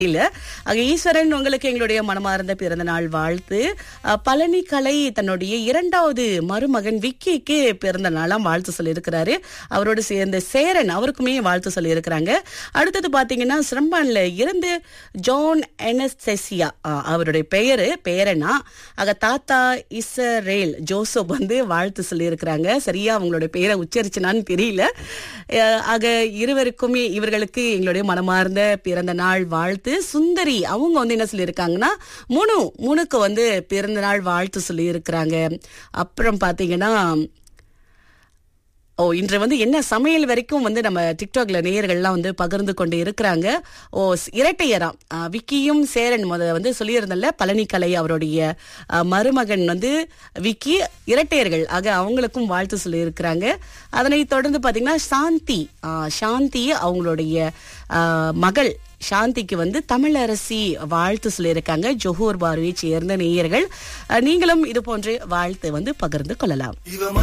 இல்ல அங்க ஈஸ்வரன் உங்களுக்கு எங்களுடைய மனமார்ந்த பிறந்த நாள் வாழ்த்து அஹ், பழனி கலை தன்னுடைய இரண்டாவது மருமகன் விக்கிக்கு பிறந்த நாளாம் வாழ்த்து சொல்லியிருக்கிறாரு அவரோடு சேர்ந்த சேரன் அவருக்குமே வாழ்த்து சொல்லியிருக்கிறாங்க அடுத்தது பாத்தீங்கன்னா சிரம்பான்ல இருந்து ஜான் எனஸ்தெசியா அஹ், அவருடைய பெயரு பேரனா ஆக தாத்தா இஸ்ரேல் ஜோசப் வந்து வாழ்த்து சொல்லியிருக்கிறாங்க சரியா அவங்களுடைய பெயரை உச்சரிச்சனான்னு தெரியல அஹ், ஆக இருவருக்குமே இவர்களுக்கு எங்களுடைய மனமார்ந்த பிறந்த நாள் வாழ்த்து சுந்தரி அவங்க வந்து என்ன சொல்லியிருக்காங்கன்னா முனு முனுக்கு வந்து பிறந்த நாள் வாழ்த்து சொல்லி இருக்கிறாங்க அப்புறம் பாத்தீங்கன்னா ஓ இன்று வந்து என்ன சமையல் வரைக்கும் வந்து நம்ம டிக்டாக்ல நேயர்கள்லாம் வந்து பகிர்ந்து கொண்டு இருக்கிறாங்க ஓ ஸ்- இரட்டையராம் ஆ, விக்கியும் சேரன் முத வந்து சொல்லியிருந்தல பழனிக்கலை அவருடைய ஆ, மருமகன் வந்து விக்கி இரட்டையர்கள் ஆக அவங்களுக்கும் வாழ்த்து சொல்லியிருக்கிறாங்க அதனைத் தொடர்ந்து பாத்தீங்கன்னா சாந்தி ஆ, சாந்தி அவங்களுடைய ஆ, மகள் சாந்திக்கு வந்து தமிழரசி வாழ்த்து சொல்லியிருக்காங்க ஜொஹூர் பார்வையை சேர்ந்த நேயர்கள் ஆ, நீங்களும் இது போன்ற வாழ்த்து வந்து பகிர்ந்து கொள்ளலாம்